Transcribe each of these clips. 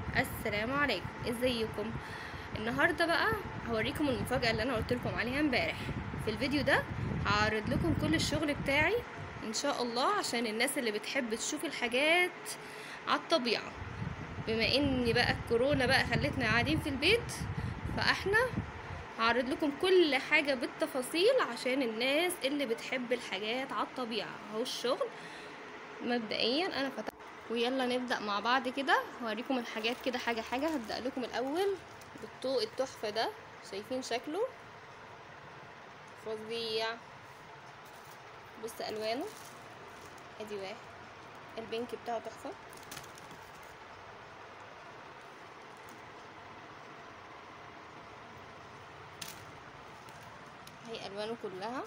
السلام عليكم ازيكم النهارده بقى هوريكم المفاجاه اللي انا قلت لكم عليها امبارح في الفيديو ده هعرض لكم كل الشغل بتاعي ان شاء الله عشان الناس اللي بتحب تشوف الحاجات على الطبيعه بما ان بقى الكورونا بقى خلتنا قاعدين في البيت فاحنا هعرض لكم كل حاجه بالتفاصيل عشان الناس اللي بتحب الحاجات على الطبيعه اهو الشغل مبدئيا انا فتحت ويلا نبدأ مع بعض كده هوريكم الحاجات كده حاجة حاجة هبدأ لكم الأول بالطوق التحفة ده شايفين شكله فظيع بص ألوانه ادي واحد البينك بتاعه تحفة هي ألوانه كلها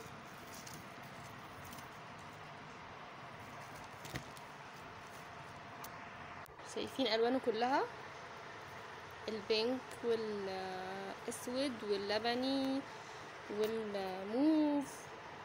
شايفين الوانه كلها البينك والاسود واللبني والموف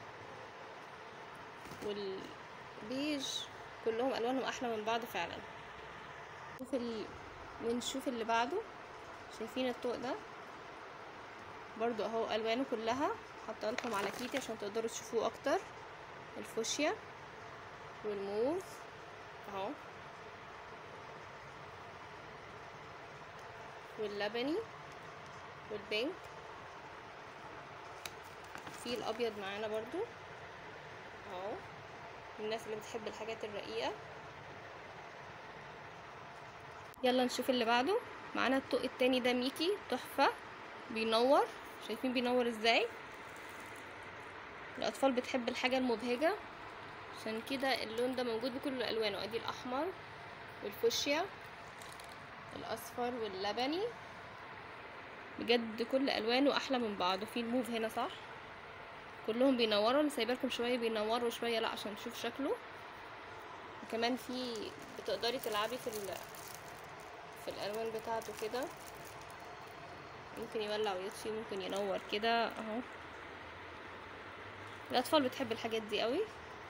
والبيج كلهم الوانهم احلى من بعض فعلا شوف ال... ونشوف اللي بعده شايفين الطوق ده برضو اهو الوانه كلها حاطه لكم على كيتي عشان تقدروا تشوفوه اكتر الفوشيا والموف اهو واللبني والبينك في الابيض معانا برضو اهو الناس اللي بتحب الحاجات الرقيقه يلا نشوف اللي بعده معانا الطوق التاني ده ميكي تحفه بينور شايفين بينور ازاي الاطفال بتحب الحاجه المبهجه عشان كده اللون ده موجود بكل الوانه ادي الاحمر والفوشيا الاصفر واللبني بجد كل الوانه احلى من بعض وفي الموف هنا صح كلهم بينوروا انا سايبه لكم شويه بينوروا شويه لا عشان نشوف شكله وكمان في بتقدري تلعبي في ال... في الالوان بتاعته كده ممكن يولع ويطفي ممكن ينور كده اهو الاطفال بتحب الحاجات دي قوي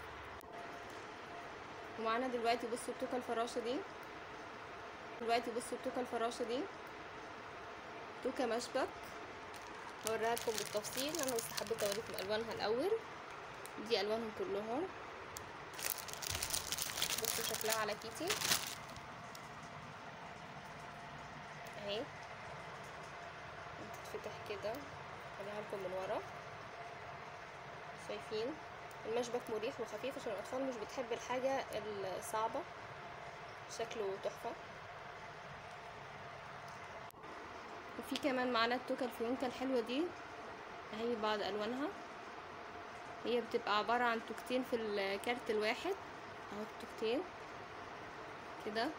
ومعانا دلوقتي بصوا التوكه الفراشه دي دلوقتي بصوا التوكه الفراشه دي توكه مشبك هوريها لكم بالتفصيل انا بس حبيت اوريكم الوانها الاول دي الوانهم كلهم بصوا شكلها على كيتي اهي بتتفتح كده هوريها لكم من ورا شايفين المشبك مريح وخفيف عشان الاطفال مش بتحب الحاجه الصعبه شكله تحفه وفي كمان معانا التوكة الفيونكة الحلوة دي اهي بعض الوانها هي بتبقى عبارة عن توكتين في الكارت الواحد اهو التوكتين كده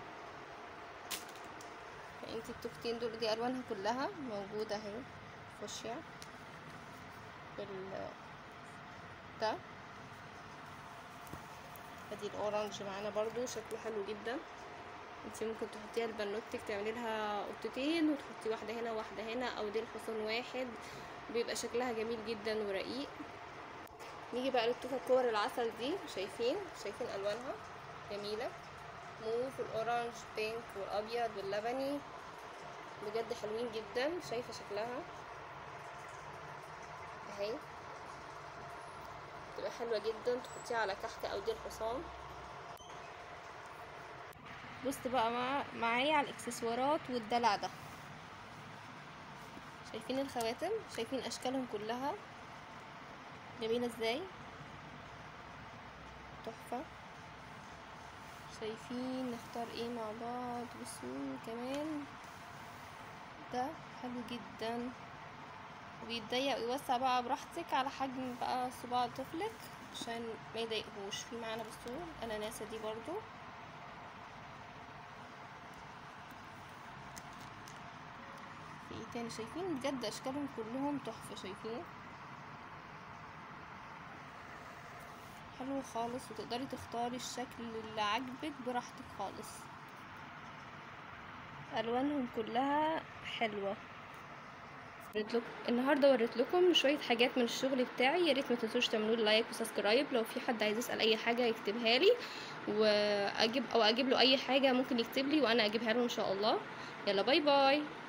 فانتي التوكتين دول دي الوانها كلها موجودة اهي فوشيا بال ده ادي الاورنج معانا برضو شكله حلو جدا انتي ممكن تحطيها لبنوتك تعملي لها قطتين وتحطي واحده هنا وواحده هنا او ديل حصان واحد بيبقى شكلها جميل جدا ورقيق نيجي بقى للتوكه كور العسل دي شايفين شايفين الوانها جميله موف والاورنج بينك والابيض واللبني بجد حلوين جدا شايفه شكلها اهي تبقى حلوه جدا تحطيها على كحكه او ديل حصان بص بقى مع معايا على الاكسسوارات والدلع ده شايفين الخواتم شايفين اشكالهم كلها جميله ازاي تحفه شايفين نختار ايه مع بعض بصوا كمان ده حلو جدا وبيتضيق ويوسع بقى براحتك على حجم بقى صباع طفلك عشان ما يضايقهوش في معانا بصوا الاناناسه دي برضو في ايه تاني شايفين بجد اشكالهم كلهم تحفه شايفين حلو خالص وتقدري تختاري الشكل اللي عاجبك براحتك خالص الوانهم كلها حلوه وريت لكم النهارده وريت لكم شويه حاجات من الشغل بتاعي يا ريت ما تنسوش تعملوا لي لايك وسبسكرايب لو في حد عايز يسال اي حاجه يكتبها لي واجيب او اجيب له اي حاجه ممكن يكتب لي وانا اجيبها له ان شاء الله يلا باي باي